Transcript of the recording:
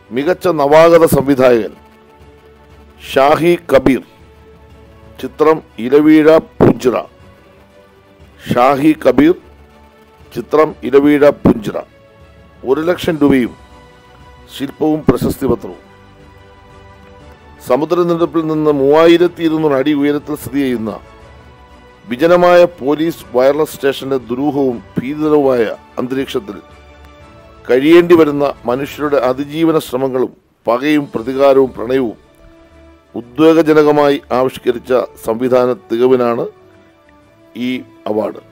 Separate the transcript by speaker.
Speaker 1: മികച്ച നവാഗത സംവിധായകൻ ഷാഹി കബീർ ചിത്രം ഇലവീഴ പുഞ്ചിറ ഷാഹി കബീർ ചിത്രം ഇലവീഴ പുഞ്ചിറ ഒരു ലക്ഷം രൂപയും ശില്പവും പ്രശസ്തി പത്രവും സമുദ്രനിരപ്പിൽ നിന്ന് മൂവായിരത്തി ഇരുന്നൂറ് അടി ഉയരത്തിൽ സ്ഥിതി ചെയ്യുന്ന വിജനമായ പോലീസ് വയർലെസ് സ്റ്റേഷന്റെ ദുരൂഹവും ഭീതിതവുമായ അന്തരീക്ഷത്തിൽ കഴിയേണ്ടി വരുന്ന മനുഷ്യരുടെ അതിജീവന ശ്രമങ്ങളും പകയും പ്രതികാരവും പ്രണയവും ഉദ്വേഗജനകമായി ആവിഷ്കരിച്ച സംവിധാന തികവിനാണ് ഈ അവാർഡ്